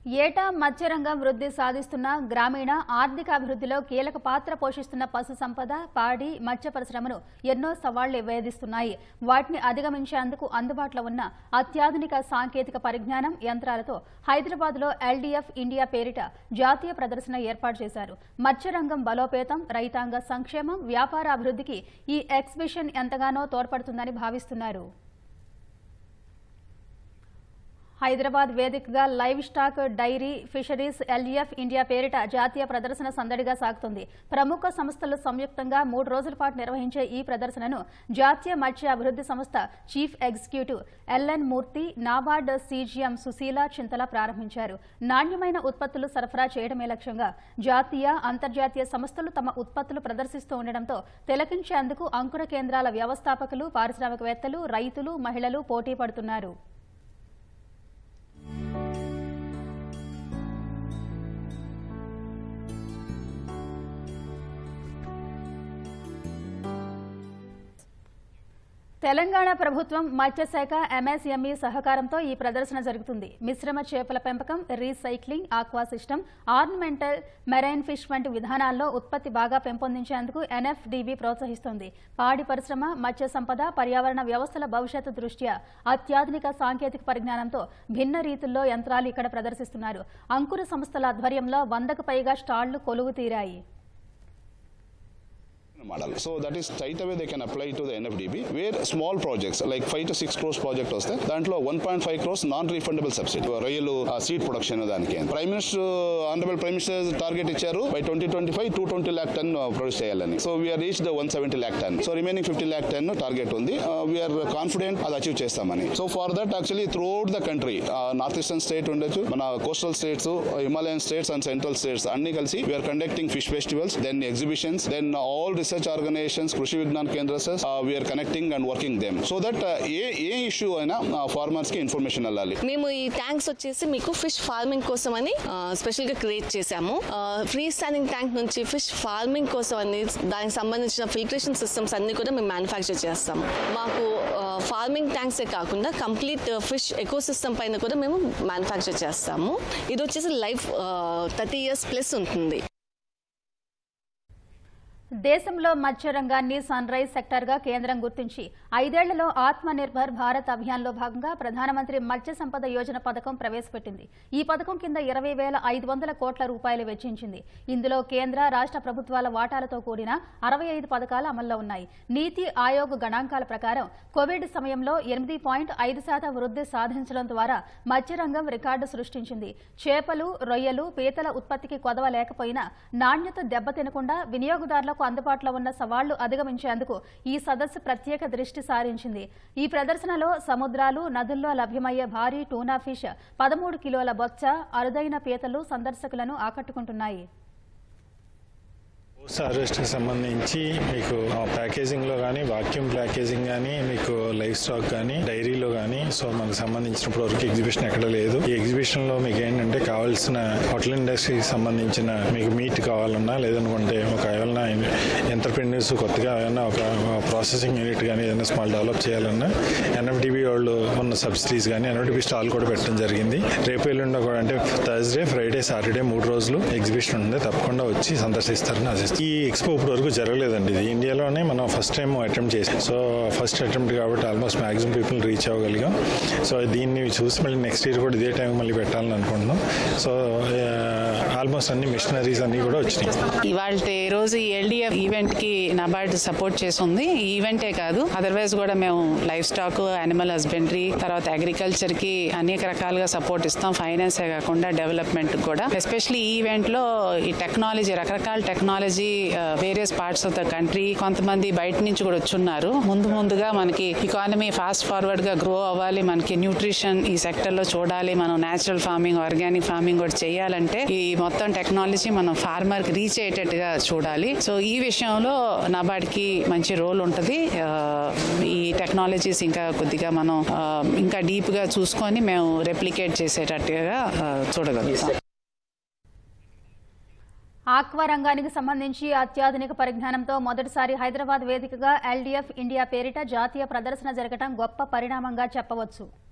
ఏటా మత్స్యరంగం వృద్ధి సాధిస్తున్న గ్రామీణ ఆర్థిక అభివృద్ధిలో కీలక పాత్ర పోషిస్తున్న పశు సంపద పాడి మత్స్య పరిశ్రమను ఎన్నో సవాళ్లు వేధిస్తున్నాయి వాటిని అధిగమించేందుకు అందుబాటులో ఉన్న అత్యాధునిక సాంకేతిక పరిజ్ఞానం యంత్రాలతో హైదరాబాద్లో ఎల్డీఎఫ్ ఇండియా పేరిట జాతీయ ప్రదర్శన ఏర్పాటు చేశారు మత్స్యరంగం బలోపేతం రైతాంగ సంక్షేమం వ్యాపార అభివృద్ధికి ఈ ఎగ్జిబిషన్ ఎంతగానో తోడ్పడుతుందని భావిస్తున్నారు హైదరాబాద్ వేదికగా livestock dairy fisheries LEF India పేరిట జాతీయ ప్రదర్శన సందడిగా సాగుతుంది ప్రముఖ సంస్థలు సంయుక్తంగా మూడు రోజుల పాటు నిర్వహించే ఈ ప్రదర్శనను జాతీయ మత్స్య అభివృద్ధి సంస్థ chief executive L N Murthy NABARD CGM Sushila Chintala ప్రారంభించారు నాణ్యమైన ఉత్పత్తులు సరఫరా చేయడమే లక్ష్యంగా జాతీయ అంతర్జాతీయ సంస్థలు తమ ఉత్పత్తులు ప్రదర్శిస్తూ ఉండడంతో తిలకించేందుకు అంకుర కేంద్రాల వ్యవస్థాపకులు పారిశ్రామికవేత్తలు రైతులు మహిళలు పోటీ పడుతున్నారు తెలంగాణ ప్రభుత్వం మత్స్యశాఖ ఎంఎస్ఎంఈ సహకారంతో ఈ ప్రదర్శన జరుగుతుంది మిశ్రమ చేపల పెంపకం recycling aqua system ornamental marine fish వంటి విధానాల్లో ఉత్పత్తి బాగా పెంపొందించేందుకు ఎన్ఎఫ్డిబి ప్రోత్సహిస్తోంది పాడి పరిశ్రమ మత్స్య సంపద పర్యావరణ వ్యవస్థల భవిష్యత్తు దృష్ట్యా అత్యాధునిక సాంకేతిక పరిజ్ఞానంతో భిన్న రీతుల్లో యంత్రాలు ఇక్కడ ప్రదర్శిస్తున్నారు అంకుర సంస్థల ఆధ్వర్యంలో వందకు పైగా స్టాళ్లు కొలువు తీరాయి model. So that is straight away they can apply to the NFDB where small projects like 5 to 6 crores project వస్తే దాంట్లో 1.5 crores నాన్ రీఫండబుల్ సబ్సిడీ రొయ్యలు సీడ్ ప్రొడక్షన్ దానికి prime minister honourable prime minister target ఇచ్చారు by twenty twenty five two twenty lakh ton produce చేయాలని so we are reach the one seventy lakh ton so remaining fifty lakh ton target ఉంది we are confident అది achieve చేస్తామని so for that actually throughout the country north eastern state ఉండొచ్చు మన coastal states Himalayan states and central states అన్ని కలిసి we are conducting fish festivals then exhibitions then all research organisations Krishi Vigyan Kendras we are connecting and working them so that a a issue అయినా farmers కి information వెళ్ళాలి మేము ఈ tanks వచ్చేసి మీకు ఫిష్ ఫార్మింగ్ కోసం అని స్పెషల్ గా క్రియేట్ చేశాము ఫ్రీ స్టాండింగ్ ట్యాంక్ నుంచి ఫిష్ ఫార్మింగ్ కోసం అని దానికి సంబంధించిన ఫిల్టరేషన్ సిస్టమ్స్ అన్ని కూడా మేము మ్యానుఫ్యాక్చర్ చేస్తాము మాకు ఫార్మింగ్ ట్యాంక్సే కాకుండా కంప్లీట్ ఫిష్ ఎకో సిస్టమ్ పైన కూడా మేము మ్యానుఫ్యాక్చర్ చేస్తాము ఇది వచ్చేసి లైఫ్ థర్టీ ఇయర్స్ ప్లస్ ఉంటుంది దేశంలో మత్స్య రంగాన్ని సన్ రైజ్ సెక్టర్ గా కేంద్రం గుర్తించి ఐదేళ్లలో ఆత్మ నిర్భర్ భారత్ అభియాన్లో భాగంగా ప్రధానమంత్రి మత్స్య సంపద యోజన పథకం ప్రవేశపెట్టింది ఈ పథకం కింద ఇరవై వేల ఐదు వందల కోట్ల రూపాయలు వెచ్చించింది ఇందులో కేంద్ర రాష్ట్ర ప్రభుత్వాల వాటాలతో కూడిన అరవై ఐదు పథకాలు అమల్లో ఉన్నాయి నీతి ఆయోగ్ గణాంకాల ప్రకారం కోవిడ్ సమయంలో ఎనిమిది పాయింట్ ఐదు శాతం వృద్ధి సాధించడం ద్వారా మత్స్యరంగం రికార్డు సృష్టించింది చేపలు రొయ్యలు పీతల ఉత్పత్తికి కొదవ లేకపోయినా నాణ్యత దెబ్బతినకుండా వినియోగదారులకు అందుబాటులో ఉన్న సవాళ్లు అధిగమించేందుకు ఈ సదస్సు ప్రత్యేక దృష్టి సారించింది ఈ ప్రదర్శనలో సముద్రాలు నదుల్లో లభ్యమయ్యే భారీ టూనా ఫిష్ పదమూడు కిలోల బొచ్చ అరుదైన పీతలు సందర్శకులను ఆకట్టుకుంటున్నాయి హార్వెస్ట్కి సంబంధించి మీకు ప్యాకేజింగ్లో కానీ వాక్యూమ్ ప్యాకేజింగ్ కానీ మీకు లైఫ్ స్టాక్ కానీ డైరీలో కానీ సో మనకు సంబంధించినప్పటి వరకు ఎగ్జిబిషన్ ఎక్కడ లేదు ఈ ఎగ్జిబిషన్లో మీకు ఏంటంటే కావాల్సిన హోటల్ ఇండస్ట్రీకి సంబంధించిన మీకు మీట్ కావాలన్నా లేదనుకుంటే ఒక ఏమైనా ఎంటర్ప్రెన్యూర్స్ కొత్తగా ఏమైనా ఒక ప్రాసెసింగ్ యూనిట్ కానీ ఏదైనా స్మాల్ డెవలప్ చేయాలన్నా ఎన్ఎఫ్డిబి వాళ్ళు ఉన్న సబ్సిడీస్ కానీ ఎన్ఎఫ్డిబి స్టాల్ కూడా పెట్టడం జరిగింది రేపు ఎల్లుండో కూడా అంటే థర్స్డే ఫ్రైడే సాటర్డే మూడు రోజులు ఎగ్జిబిషన్ ఉంది తప్పకుండా వచ్చి సందర్శిస్తారని ఆశిస్తాను ఈ ఎక్స్పో ఇప్పటి వరకు జరగలేదండి ఇది ఇండియాలోనే మనం ఫస్ట్ టైం అటెంప్ట్ చేసాం సో ఫస్ట్ అటెంప్ట్ కాబట్టి ఆల్మోస్ట్ మాక్సిమం పీపుల్ రీచ్ అవ్వగలిగాం సో దీన్ని చూసి మళ్ళీ నెక్స్ట్ ఇయర్ కూడా ఇదే టైం మళ్ళీ పెట్టాలని అనుకుంటున్నాం సో ఆల్మోస్ట్ అన్ని మిషనరీస్ అన్ని కూడా వచ్చినాయి ఇవాళ రోజు ఈ ఎల్డిఎఫ్ ఈవెంట్ కి నబార్డ్ సపోర్ట్ చేస్తుంది ఈ ఈవెంటే కాదు అదర్వైజ్ కూడా మేము లైఫ్ స్టాక్ యానిమల్ హస్బెండరీ తర్వాత అగ్రికల్చర్ కి అనేక రకాలుగా సపోర్ట్ ఇస్తాం ఫైనాన్సే కాకుండా డెవలప్మెంట్ కూడా ఎస్పెషల్లీ ఈ ఈవెంట్ లో ఈ టెక్నాలజీ రకరకాల technology various parts of the country కొంతమంది బయట నుంచి కూడా వచ్చున్నారు ముందు ముందుగా మనకి ఎకానమీ ఫాస్ట్ ఫార్వర్డ్ గా గ్రో అవ్వాలి మనకి న్యూట్రిషన్ ఈ సెక్టర్ లో చూడాలి మనం నేచురల్ ఫార్మింగ్ ఆర్గానిక్ ఫార్మింగ్ కూడా చేయాలంటే ఈ మొత్తం టెక్నాలజీ మనం ఫార్మర్ కి రీచ్ అయ్యేటట్టుగా చూడాలి సో ఈ విషయంలో నాబార్డ్కి మంచి రోల్ ఉంటుంది ఆ, ఈ టెక్నాలజీస్ ఇంకా కొద్దిగా మనం ఆ, ఇంకా డీప్ గా చూసుకొని మేము రెప్లికేట్ చేసేటట్టుగా ఆ, చూడగలుగుతాం ఆక్వా రంగానికి సంబంధించి అత్యాధునిక పరిజ్ఞానంతో మొదటిసారి హైదరాబాద్ వేదికగా ఎల్డీఎఫ్ ఇండియా పేరిట జాతీయ ప్రదర్శన జరగడం గొప్ప పరిణామంగా చెప్పవచ్చు